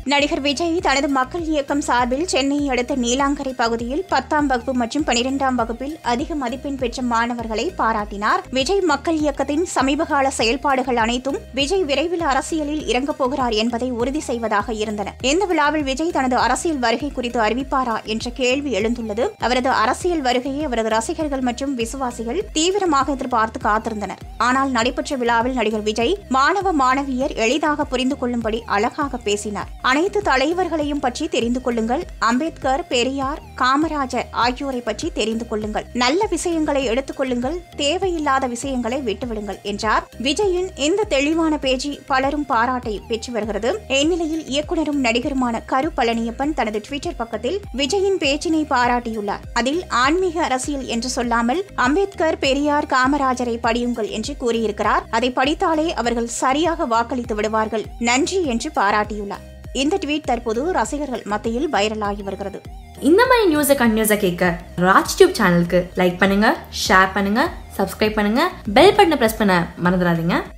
நடிகர் விஜய் தனது மக்கள் இயக்கம் சார்பில் சென்னையை அடுத்த நீலாங்கரை பகுதியில் பத்தாம் வகுப்பு மற்றும் பனிரெண்டாம் வகுப்பில் அதிக மதிப்பெண் பெற்ற மாணவர்களை பாராட்டினார் விஜய் மக்கள் இயக்கத்தின் சமீபகால செயல்பாடுகள் அனைத்தும் விஜய் விரைவில் அரசியலில் இறங்கப் போகிறார் என்பதை உறுதி செய்வதாக இருந்தன இந்த விழாவில் விஜய் தனது அரசியல் வருகை குறித்து அறிவிப்பாரா என்ற கேள்வி எழுந்துள்ளது அவரது அரசியல் வருகையை அவரது ரசிகர்கள் மற்றும் விசுவாசிகள் தீவிரமாக எதிர்பார்த்து காத்திருந்தனர் ஆனால் நடைபெற்ற விழாவில் நடிகர் விஜய் மாணவ மாணவியர் எளிதாக புரிந்து கொள்ளும்படி அழகாக பேசினார் அனைத்து தலைவர்களையும் பற்றி தெரிந்து கொள்ளுங்கள் அம்பேத்கர் பெரியார் காமராஜர் ஆகியோரை பற்றி தெரிந்து கொள்ளுங்கள் நல்ல விஷயங்களை எடுத்துக் கொள்ளுங்கள் தேவையில்லாத விஷயங்களை விட்டுவிடுங்கள் என்றார் விஜயின் இந்த தெளிவான பேச்சு பலரும் பாராட்டை பெற்று வருகிறது இந்நிலையில் இயக்குனரும் நடிகருமான கரு பழனியப்பன் தனது ட்விட்டர் பக்கத்தில் விஜயின் பேச்சினை பாராட்டியுள்ளார் அதில் ஆன்மீக அரசியல் என்று சொல்லாமல் அம்பேத்கர் பெரியார் காமராஜரை படியுங்கள் என்று கூறியிருக்கிறார் அதை படித்தாலே அவர்கள் சரியாக வாக்களித்து விடுவார்கள் நன்றி என்று பாராட்டியுள்ளார் இந்த ட்வீட் தற்போது ரசிகர்கள் மத்தியில் வைரலாகி வருகிறது இந்த மாதிரி நியூஸை கண்டினியூஸாக கேட்க ராஜ் டியூப் சேனலுக்கு லைக் பண்ணுங்க ஷேர் பண்ணுங்க சப்ஸ்கிரைப் பண்ணுங்க பெல் பட்டனை ப்ரெஸ் பண்ண மறந்துடாதீங்க